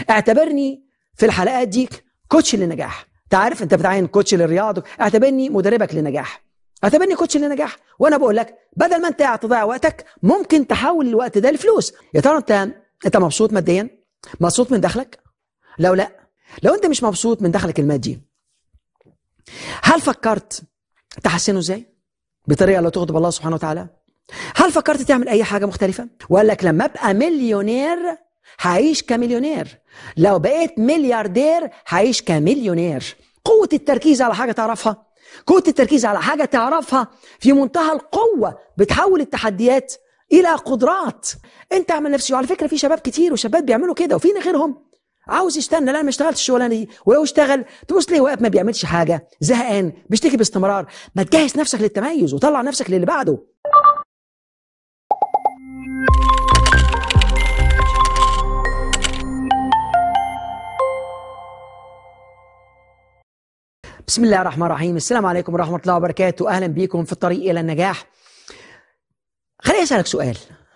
اعتبرني في الحلقات دي كوتش للنجاح انت عارف انت بتعين كوتش للرياض اعتبرني مدربك للنجاح اعتبرني كوتش للنجاح وانا بقول لك بدل ما انت قاعد تضيع وقتك ممكن تحول الوقت ده لفلوس يا ترى انت انت مبسوط ماديا مبسوط من دخلك لو لا لو انت مش مبسوط من دخلك المادي هل فكرت تحسنه ازاي بطريقه لا تغضب الله سبحانه وتعالى هل فكرت تعمل اي حاجه مختلفه وقال لك لما ابقى مليونير هعيش كمليونير لو بقيت ملياردير هعيش كمليونير قوه التركيز على حاجه تعرفها قوه التركيز على حاجه تعرفها في منتهى القوه بتحول التحديات الى قدرات انت اعمل نفسي وعلى فكره في شباب كتير وشباب بيعملوا كده وفي غيرهم عاوز يستنى لا ما اشتغلتش الشغلانه دي ولو اشتغل تبص ليه واقف ما بيعملش حاجه زهقان بيشتكي باستمرار ما تجهز نفسك للتميز وطلع نفسك للي بعده بسم الله الرحمن الرحيم السلام عليكم ورحمة الله وبركاته أهلا بكم في الطريق إلى النجاح خليني أسألك سؤال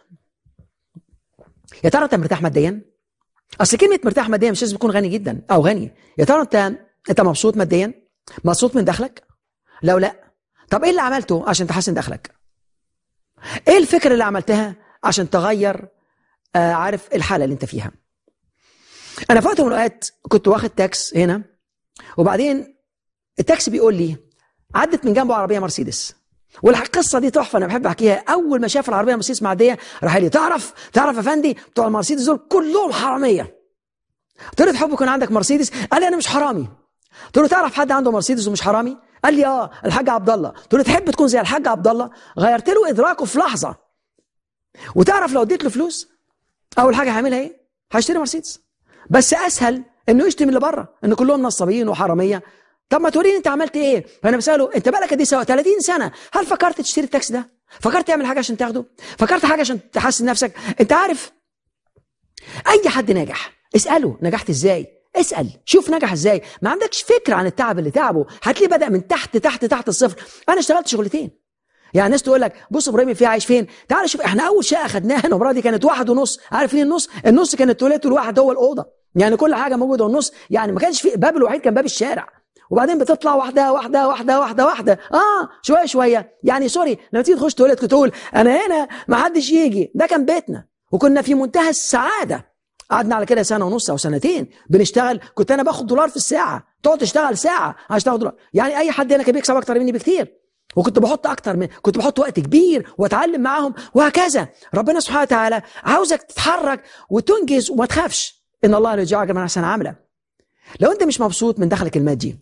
يا ترى أنت مرتاح ماديا؟ أصل كلمة مرتاح ماديا مش لازم تكون غني جدا أو غني يا ترى أنت أنت مبسوط ماديا؟ مبسوط من دخلك؟ لو لا طب إيه اللي عملته عشان تحسن دخلك؟ إيه الفكرة اللي عملتها عشان تغير آه عارف الحالة اللي أنت فيها؟ أنا في وقت من الأوقات كنت واخد تاكس هنا وبعدين التاكسي بيقول لي عدت من جنبه عربيه مرسيدس والقصه دي تحفه انا بحب احكيها اول ما شاف العربيه مرسيدس معديه راح لي تعرف تعرف يا فندي بتوع المرسيدس دول كلهم حراميه قلت له تحب يكون عندك مرسيدس قال لي انا مش حرامي قلت له تعرف حد عنده مرسيدس ومش حرامي قال لي اه الحاج عبد الله قلت له تحب تكون زي الحاج عبد الله غيرت له ادراكه في لحظه وتعرف لو اديت له فلوس اول حاجه هعملها ايه هشتري مرسيدس بس اسهل انه يشتم اللي بره ان كلهم نصابين وحراميه طب ما توريني انت عملت ايه فانا بساله انت بقالك قد ايه سوا 30 سنه هل فكرت تشتري التاكسي ده فكرت تعمل حاجه عشان تاخده فكرت حاجه عشان تحسن نفسك انت عارف اي حد ناجح اساله نجحت ازاي اسال شوف نجح ازاي ما عندكش فكره عن التعب اللي تعبه هتلاقيه بدا من تحت تحت تحت الصفر انا اشتغلت شغلتين يعني الناس تقول لك بص ابراهيم فيها عايش فين تعال شوف احنا اول شقه خدناها انا ومراتي كانت واحد ونص عارف فين النص النص كان التواليت والواحد هو الاوضه يعني كل حاجه موجوده والنص يعني ما كانش في باب الوحيد كان باب الشارع وبعدين بتطلع واحده واحده واحده واحده واحده اه شويه شويه يعني سوري لما تيجي تخش تواليت تقول انا هنا ما حدش يجي ده كان بيتنا وكنا في منتهى السعاده قعدنا على كده سنه ونص او سنتين بنشتغل كنت انا باخد دولار في الساعه تقعد تشتغل ساعه عشان تاخد دولار يعني اي حد هنا كان بيكسب اكتر مني بكتير وكنت بحط اكتر من كنت بحط وقت كبير واتعلم معاهم وهكذا ربنا سبحانه وتعالى عاوزك تتحرك وتنجز وما تخافش ان الله لا يجعلك من احسن عملا لو انت مش مبسوط من دخلك المادي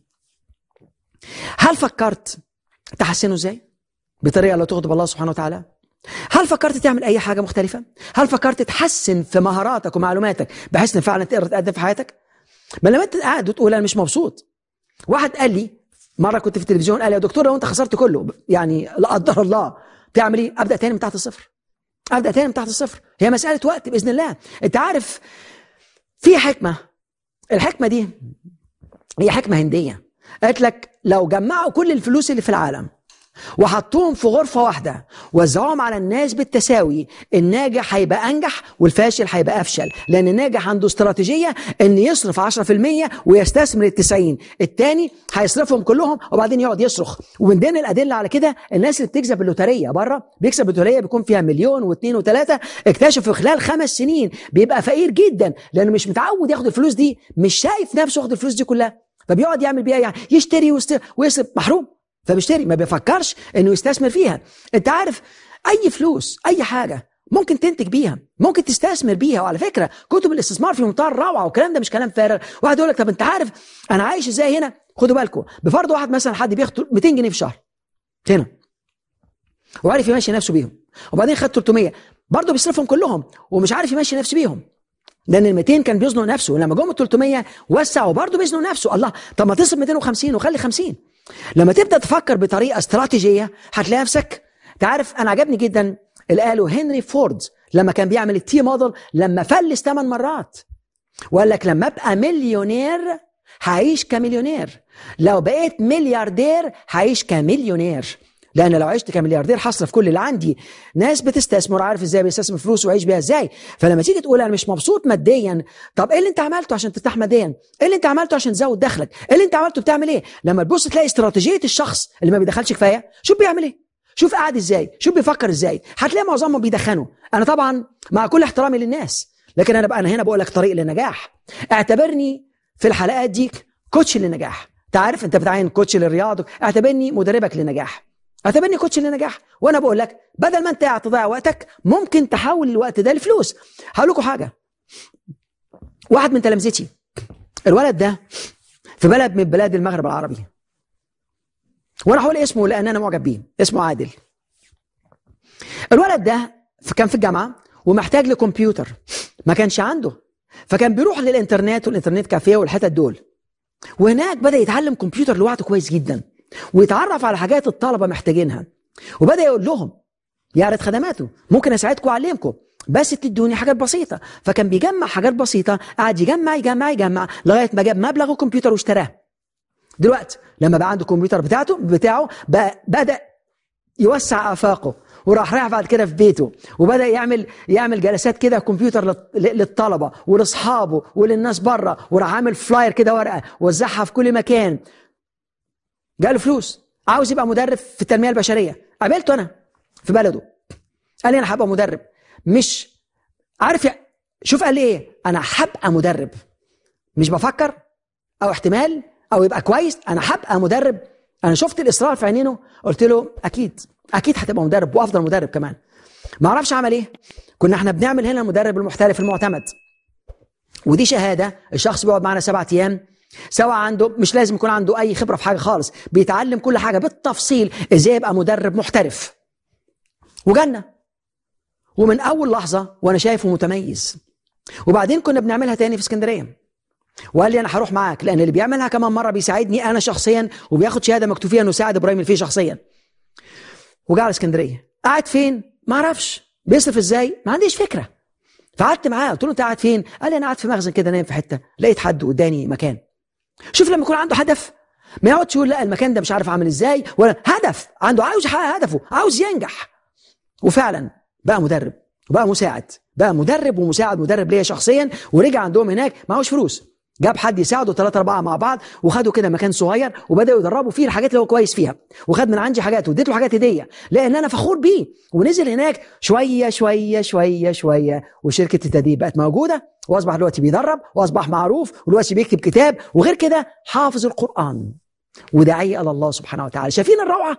هل فكرت تحسنه ازاي بطريقه لا تغضب الله سبحانه وتعالى هل فكرت تعمل اي حاجه مختلفه هل فكرت تحسن في مهاراتك ومعلوماتك بحيث ان فعلا تقدر تقدم في حياتك ما لما انت قاعد وتقول انا مش مبسوط واحد قال لي مره كنت في التلفزيون قال لي يا دكتور لو انت خسرت كله يعني لا قدر الله تعمل ايه ابدا تاني من تحت الصفر ابدا تاني من تحت الصفر هي مساله وقت باذن الله انت عارف في حكمه الحكمه دي هي حكمه هنديه قالت لك لو جمعوا كل الفلوس اللي في العالم وحطوهم في غرفة واحدة وزعوهم على الناس بالتساوي الناجح هيبقى أنجح والفاشل هيبقى أفشل لأن الناجح عنده استراتيجية أن يصرف 10% ويستثمر التسعين التاني هيصرفهم كلهم وبعدين يقعد يصرخ ومن ضمن الأدلة على كده الناس اللي بتكسب اللوترية بره بيكسب اللوترية بيكون فيها مليون واثنين وثلاثة اكتشفوا خلال خمس سنين بيبقى فقير جدا لأنه مش متعود ياخد الفلوس دي مش شايف نفسه ياخد الفلوس دي كلها فبيقعد يعمل بيها يعني يشتري ويصرف محروم فبيشتري ما بيفكرش انه يستثمر فيها انت عارف اي فلوس اي حاجه ممكن تنتج بيها ممكن تستثمر بيها وعلى فكره كتب الاستثمار في منتهى الروعه والكلام ده مش كلام فارغ واحد يقول لك طب انت عارف انا عايش ازاي هنا خدوا بالكم بفرض واحد مثلا حد بياخد 200 جنيه في الشهر هنا وعارف يمشي نفسه بيهم وبعدين خد 300 برضه بيصرفهم كلهم ومش عارف يمشي نفسه بيهم لان ال 200 كان بيزنق نفسه ولما جم ال 300 وسع وبرضه بيزنق نفسه الله طب ما تصرف 250 وخلي 50 لما تبدا تفكر بطريقه استراتيجيه هتلاقي نفسك تعرف انا عجبني جدا اللي قاله هنري فورد لما كان بيعمل التي موديل لما فلس 8 مرات وقال لك لما ابقى مليونير هعيش كمليونير لو بقيت ملياردير هعيش كمليونير لان لو عشت كملياردير هصرف كل اللي عندي ناس بتستثمر عارف ازاي بيستثمر فلوس ويعيش بيها ازاي فلما تيجي تقول انا مش مبسوط ماديا طب ايه اللي انت عملته عشان ترتاح ماديا ايه اللي انت عملته عشان تزود دخلك ايه اللي انت عملته بتعمل ايه لما تبص تلاقي استراتيجيه الشخص اللي ما بيدخلش كفايه شوف بيعمل ايه شوف قاعد ازاي شوف بيفكر ازاي هتلاقي معظمهم بيدخنوا انا طبعا مع كل احترامي للناس لكن انا بقى انا هنا بقول لك طريق للنجاح اعتبرني في الحلقات دي كوتش للنجاح تعرف انت بتعين كوتش للرياض اعتبرني مدربك للنجاح اعتبرني كوتش للنجاح وانا بقول لك بدل ما انت قاعد تضيع وقتك ممكن تحول الوقت ده لفلوس هقول لكم حاجه واحد من تلامذتي الولد ده في بلد من بلاد المغرب العربي وانا هقول اسمه لان انا معجب بيه اسمه عادل الولد ده كان في الجامعه ومحتاج لكمبيوتر ما كانش عنده فكان بيروح للانترنت والانترنت كافيه والحتت دول وهناك بدا يتعلم كمبيوتر لوحده كويس جدا ويتعرف على حاجات الطلبه محتاجينها وبدا يقول لهم يعرض خدماته ممكن اساعدكم واعلمكم بس تدوني حاجات بسيطه فكان بيجمع حاجات بسيطه قعد يجمع يجمع يجمع لغايه ما جاب مبلغ الكمبيوتر واشتراه دلوقتي لما بقى عنده الكمبيوتر بتاعته بتاعه بقى بدا يوسع افاقه وراح رايح بعد كده في بيته وبدا يعمل يعمل جلسات كده كمبيوتر للطلبه ولاصحابه وللناس بره وراح عامل فلاير كده ورقه وزعها في كل مكان جاله فلوس عاوز يبقى مدرب في التنميه البشريه قابلته انا في بلده قال لي انا هبقى مدرب مش عارف يا شوف قال لي ايه انا هبقى مدرب مش بفكر او احتمال او يبقى كويس انا هبقى مدرب انا شفت الاصرار في عينينه قلت له اكيد اكيد هتبقى مدرب وافضل مدرب كمان ما اعرفش عمل ايه كنا احنا بنعمل هنا المدرب المحترف المعتمد ودي شهاده الشخص بيقعد معانا سبعة ايام سواء عنده مش لازم يكون عنده اي خبره في حاجه خالص بيتعلم كل حاجه بالتفصيل ازاي يبقى مدرب محترف وجنة ومن اول لحظه وانا شايفه متميز وبعدين كنا بنعملها تاني في اسكندريه وقال لي انا هروح معاك لان اللي بيعملها كمان مره بيساعدني انا شخصيا وبياخد شهاده مكتوب فيها انه ساعد ابراهيم الفيه شخصيا وجا على اسكندريه قاعد فين ما اعرفش بيصرف ازاي ما عنديش فكره فقعدت معاه قلت له انت قاعد فين قال لي انا قاعد في مخزن كده نايم في حته لقيت حد قدامي مكان شوف لما يكون عنده هدف ما يقعدش يقول لا المكان ده مش عارف عامل ازاي ولا هدف عنده عاوز يحقق هدفه عاوز ينجح وفعلا بقى مدرب وبقى مساعد بقى مدرب ومساعد مدرب ليا شخصيا ورجع عندهم هناك معهوش فلوس جاب حد يساعده ثلاثة أربعة مع بعض وخدوا كده مكان صغير وبدأوا يدربوا فيه الحاجات اللي هو كويس فيها وخد من عندي حاجات واديت له حاجات هدية لأن أنا فخور بيه ونزل هناك شوية شوية شوية شوية وشركة التدريب بقت موجودة وأصبح دلوقتي بيدرب وأصبح معروف ودلوقتي بيكتب كتاب وغير كده حافظ القرآن وداعية إلى الله سبحانه وتعالى شايفين الروعة؟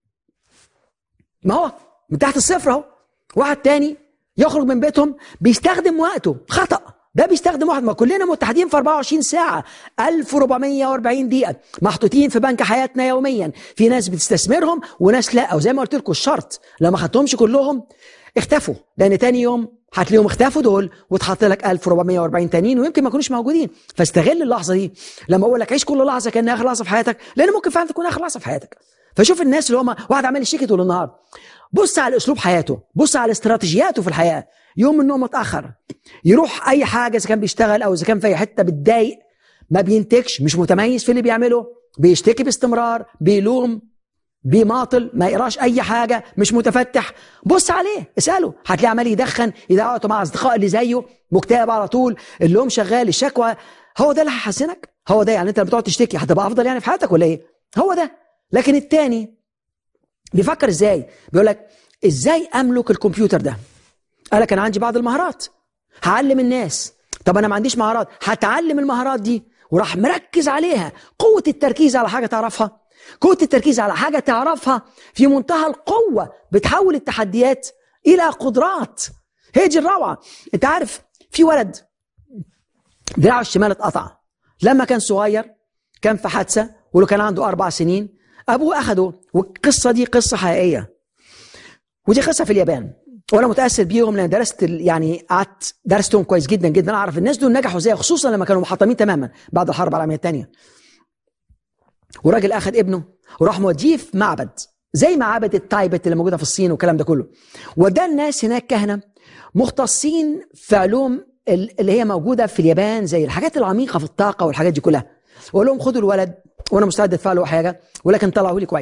ما هو من تحت الصفر أهو واحد تاني يخرج من بيتهم بيستخدم وقته خطأ ده بيستخدم واحد ما كلنا متحدين في 24 ساعة 1440 دقيقة محطوطين في بنك حياتنا يوميا في ناس بتستثمرهم وناس لا او زي ما قلت لكم الشرط لما خدتهمش كلهم اختفوا لان تاني يوم هتلاقيهم اختفوا دول واتحط لك 1440 تانيين ويمكن ما يكونوش موجودين فاستغل اللحظه دي لما اقول لك عيش كل لحظه كانها اخر لحظه في حياتك لان ممكن فعلا تكون اخر لحظه في حياتك فشوف الناس اللي هم واحد عمال يشتكي طول النهار بص على اسلوب حياته بص على استراتيجياته في الحياه يوم من النوم متاخر يروح اي حاجه اذا كان بيشتغل او اذا كان في اي حته بتضايق ما بينتجش مش متميز في اللي بيعمله بيشتكي باستمرار بيلوم بيماطل ما يقراش اي حاجه مش متفتح بص عليه اساله هتلاقيه عمال يدخن اذا وقته مع اصدقاء اللي زيه مكتئب على طول اللوم شغال الشكوى هو ده اللي هيحسنك هو ده يعني انت لما بتقعد تشتكي هتبقى افضل يعني في حياتك ولا ايه هو ده لكن التاني بيفكر ازاي بيقول لك ازاي املك الكمبيوتر ده قال لك انا عندي بعض المهارات هعلم الناس طب انا ما عنديش مهارات هتعلم المهارات دي وراح مركز عليها قوه التركيز على حاجه تعرفها قوه التركيز على حاجه تعرفها في منتهى القوه بتحول التحديات الى قدرات هي دي الروعه انت عارف في ولد دراعه الشمال اتقطع لما كان صغير كان في حادثه ولو كان عنده اربع سنين ابوه اخده والقصه دي قصه حقيقيه ودي قصه في اليابان وانا متاثر بيهم لان درست يعني قعدت درستهم كويس جدا جدا اعرف الناس دول نجحوا ازاي خصوصا لما كانوا محطمين تماما بعد الحرب العالميه الثانيه وراجل اخذ ابنه وراح موديه في معبد زي معابد التايبت اللي موجوده في الصين والكلام ده كله وده الناس هناك كهنه مختصين في علوم اللي هي موجوده في اليابان زي الحاجات العميقه في الطاقه والحاجات دي كلها وقال لهم خدوا الولد وانا مستعد ادفع له حاجه ولكن طلعوا لي كويس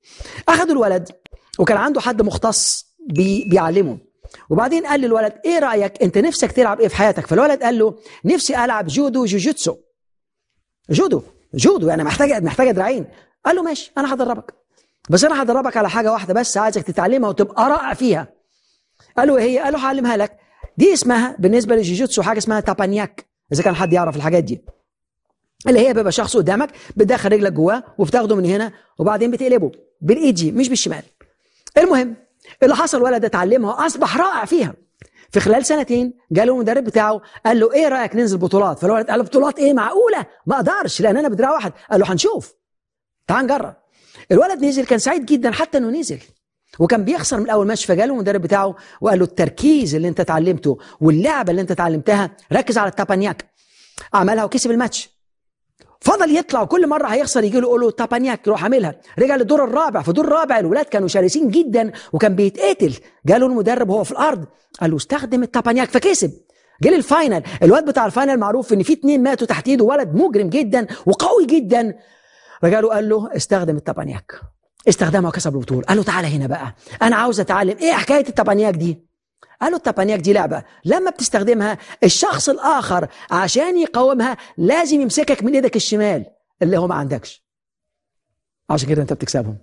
اخذوا الولد وكان عنده حد مختص بي بيعلمه وبعدين قال للولد ايه رايك انت نفسك تلعب ايه في حياتك فالولد قال له نفسي العب جودو جوجيتسو جودو جودو يعني محتاج محتاج دراعين قال له ماشي انا هدربك بس انا هدربك على حاجه واحده بس عايزك تتعلمها وتبقى رائع فيها قال له ايه هي قال له هعلمها لك دي اسمها بالنسبه للجيجيتسو حاجه اسمها تابانياك اذا كان حد يعرف الحاجات دي اللي هي بيبقى شخص قدامك بتدخل رجلك جواه وبتاخده من هنا وبعدين بتقلبه بالايد دي مش بالشمال المهم اللي حصل الولد اتعلمها واصبح رائع فيها في خلال سنتين جاله المدرب بتاعه قال له ايه رايك ننزل بطولات فالولد قال له بطولات ايه معقوله ما اقدرش لان انا بدراع واحد قال له هنشوف تعال نجرب الولد نزل كان سعيد جدا حتى انه نزل وكان بيخسر من اول ماتش فجاله المدرب بتاعه وقال له التركيز اللي انت اتعلمته واللعبه اللي انت اتعلمتها ركز على التابانياك عملها وكسب الماتش فضل يطلع وكل مره هيخسر يجي له يقول له تابانياك يروح عاملها رجع للدور الرابع في الدور الرابع الولاد كانوا شرسين جدا وكان بيتقتل جاله المدرب وهو في الارض قال له استخدم التابانياك فكسب جه للفاينل الواد بتاع الفاينل معروف ان في اتنين ماتوا تحت ايده ولد مجرم جدا وقوي جدا رجع له قال له استخدم التابانياك استخدمها وكسب البطوله قال له تعالى هنا بقى انا عاوز اتعلم ايه حكايه التابانياك دي قال له التابانياك دي لعبه لما بتستخدمها الشخص الاخر عشان يقاومها لازم يمسكك من ايدك الشمال اللي هو ما عندكش عشان كده انت بتكسبهم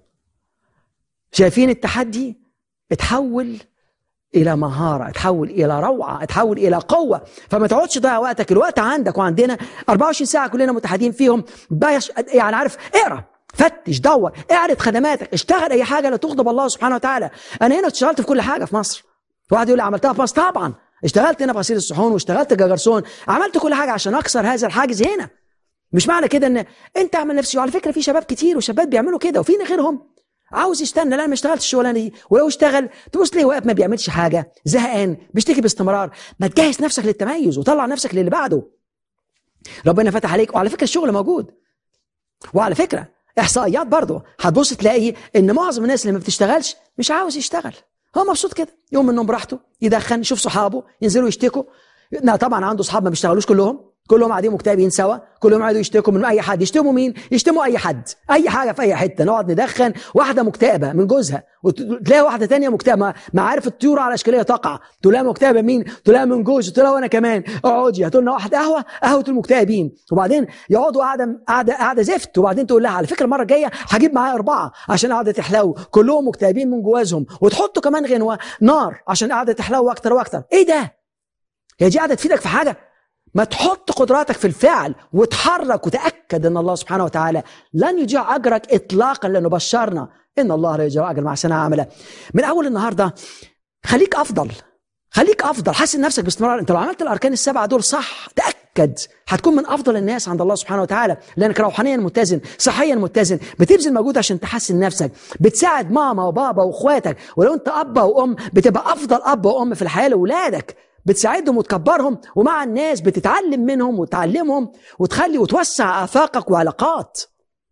شايفين التحدي اتحول الى مهاره اتحول الى روعه اتحول الى قوه فما تقعدش تضيع وقتك الوقت عندك وعندنا 24 ساعه كلنا متحدين فيهم بايش يعني عارف اقرا فتش دور اعرض خدماتك اشتغل اي حاجه لا تغضب الله سبحانه وتعالى انا هنا اشتغلت في كل حاجه في مصر واحد يقول لي عملتها في مصر طبعا اشتغلت هنا في غسيل الصحون واشتغلت كجرسون عملت كل حاجه عشان اكسر هذا الحاجز هنا مش معنى كده ان انت اعمل نفسي وعلى فكره في شباب كتير وشباب بيعملوا كده وفي غيرهم عاوز يستنى لا ما اشتغلتش الشغلانه دي ولو اشتغل تبص ليه واقف ما بيعملش حاجه زهقان بيشتكي باستمرار ما تجهز نفسك للتميز وطلع نفسك للي بعده ربنا فتح عليك وعلى فكره الشغل موجود وعلى فكره احصائيات برضه هتبص تلاقي ان معظم الناس اللي ما بتشتغلش مش عاوز يشتغل هو مبسوط كده يوم من النوم براحته يدخن يشوف صحابه ينزلوا يشتكوا لا طبعا عنده صحاب ما بيشتغلوش كلهم كلهم قاعدين مكتئبين سوا كلهم قاعدوا يشتكوا من اي حد يشتموا مين يشتموا اي حد اي حاجه في اي حته نقعد ندخن واحده مكتئبه من جوزها وتلاقي واحده تانية مكتئبه ما عارف الطيور على اشكاليه تقع تلاقي مكتئبه مين تلاقي من جوز تلاقي وانا كمان اقعدي هاتوا لنا واحد قهوه قهوه المكتئبين وبعدين يقعدوا قاعده قاعده قاعده زفت وبعدين تقول لها على فكره المره الجايه هجيب معايا اربعه عشان قاعده تحلو كلهم مكتئبين من جوازهم وتحطوا كمان غنوه نار عشان قاعده تحلو اكتر واكتر ايه ده هي دي قاعده تفيدك في حاجه ما تحط قدراتك في الفعل وتحرك وتأكد أن الله سبحانه وتعالى لن يضيع أجرك إطلاقا لأنه بشرنا إن الله لا يضيع أجر مع سنة عاملة من أول النهاردة خليك أفضل خليك أفضل حسن نفسك باستمرار أنت لو عملت الأركان السبعة دول صح تأكد هتكون من أفضل الناس عند الله سبحانه وتعالى لأنك روحانيا متزن صحيا متزن بتبذل مجهود عشان تحسن نفسك بتساعد ماما وبابا وإخواتك ولو أنت أب وأم بتبقى أفضل أب وأم في الحياة لأولادك بتساعدهم وتكبرهم ومع الناس بتتعلم منهم وتعلمهم وتخلي وتوسع آفاقك وعلاقات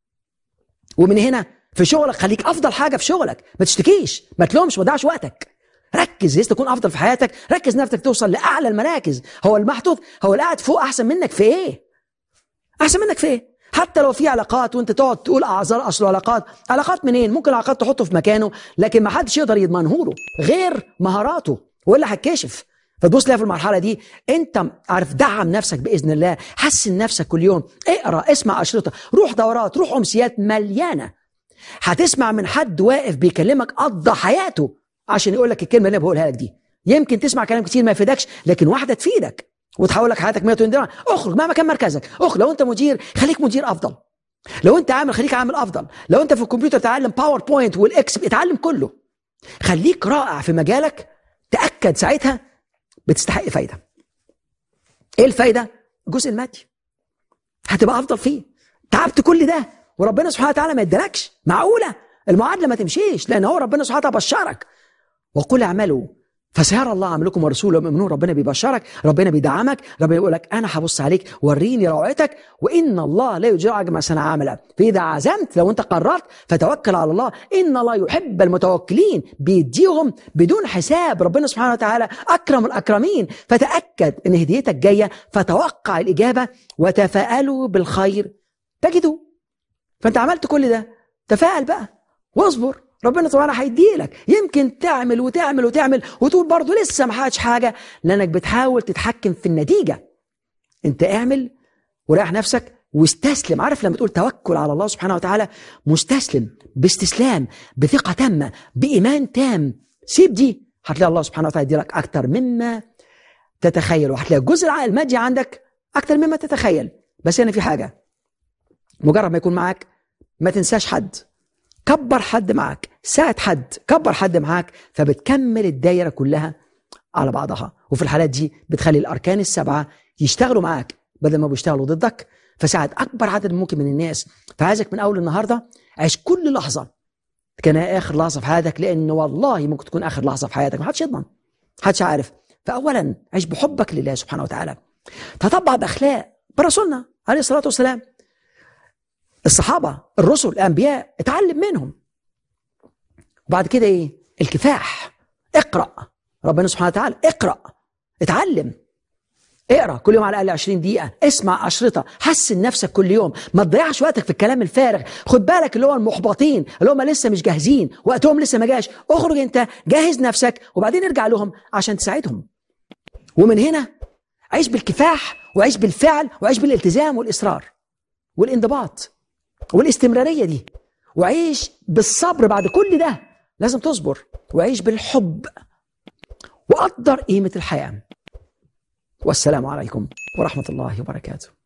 ومن هنا في شغلك خليك أفضل حاجة في شغلك ما تشتكيش ما تلومش ما تضيعش وقتك ركز عايز تكون افضل في حياتك ركز نفسك توصل لاعلى المراكز هو المحطوط هو اللي قاعد فوق احسن منك في ايه احسن منك في ايه حتى لو في علاقات وانت تقعد تقول اعذار اصل علاقات علاقات منين ممكن علاقات تحطه في مكانه لكن ما حدش يقدر يضمنه له غير مهاراته ولا هتكشف فتبص تلاقي في المرحله دي انت عارف دعم نفسك باذن الله حسن نفسك كل يوم اقرا اسمع اشرطه روح دورات روح امسيات مليانه هتسمع من حد واقف بيكلمك قضى حياته عشان يقول لك الكلمه اللي انا بقولها لك دي يمكن تسمع كلام كتير ما يفيدكش لكن واحده تفيدك وتحول لك حياتك 180 درجه اخرج مهما كان مركزك اخرج لو انت مدير خليك مدير افضل لو انت عامل خليك عامل افضل لو انت في الكمبيوتر تعلم باوربوينت والاكس اتعلم كله خليك رائع في مجالك تاكد ساعتها بتستحق فايده ايه الفايده الجزء المادي هتبقى افضل فيه تعبت كل ده وربنا سبحانه وتعالى ما يدلكش معقوله المعادله ما تمشيش لان هو ربنا سبحانه وتعالى بشرك وقل اعملوا فسيرى الله عملكم ورسوله ومؤمنون ربنا بيبشرك ربنا بيدعمك ربنا يقول لك انا هبص عليك وريني روعتك وان الله لا يجرى اجر ما صنع عملا فاذا عزمت لو انت قررت فتوكل على الله ان الله يحب المتوكلين بيديهم بدون حساب ربنا سبحانه وتعالى اكرم الاكرمين فتاكد ان هديتك جايه فتوقع الاجابه وتفاءلوا بالخير تجدوا فانت عملت كل ده تفاءل بقى واصبر ربنا طبعا هيديلك يمكن تعمل وتعمل وتعمل وتقول برضه لسه ما حققتش حاجه لانك بتحاول تتحكم في النتيجه انت اعمل وريح نفسك واستسلم عارف لما تقول توكل على الله سبحانه وتعالى مستسلم باستسلام بثقه تامه بايمان تام سيب دي هتلاقي الله سبحانه وتعالى يديلك اكتر مما تتخيل وهتلاقي الجزء المادي عندك اكتر مما تتخيل بس هنا في حاجه مجرد ما يكون معاك ما تنساش حد كبر حد معاك ساعد حد كبر حد معاك فبتكمل الدايره كلها على بعضها وفي الحالات دي بتخلي الاركان السبعه يشتغلوا معاك بدل ما بيشتغلوا ضدك فساعد اكبر عدد ممكن من الناس فعايزك من اول النهارده عيش كل لحظه كانها اخر لحظه في حياتك لان والله ممكن تكون اخر لحظه في حياتك ما حدش يضمن حدش عارف فاولا عيش بحبك لله سبحانه وتعالى تطبع باخلاق برسولنا عليه الصلاه والسلام الصحابه الرسل الانبياء اتعلم منهم وبعد كده ايه الكفاح اقرا ربنا سبحانه وتعالى اقرا اتعلم اقرا كل يوم على الاقل 20 دقيقه اسمع اشرطه حسن نفسك كل يوم ما تضيعش وقتك في الكلام الفارغ خد بالك اللي هو المحبطين اللي هم لسه مش جاهزين وقتهم لسه ما جاش اخرج انت جهز نفسك وبعدين ارجع لهم عشان تساعدهم ومن هنا عيش بالكفاح وعيش بالفعل وعيش بالالتزام والاصرار والانضباط والاستمراريه دي وعيش بالصبر بعد كل ده لازم تصبر وعيش بالحب وقدر قيمه الحياه والسلام عليكم ورحمه الله وبركاته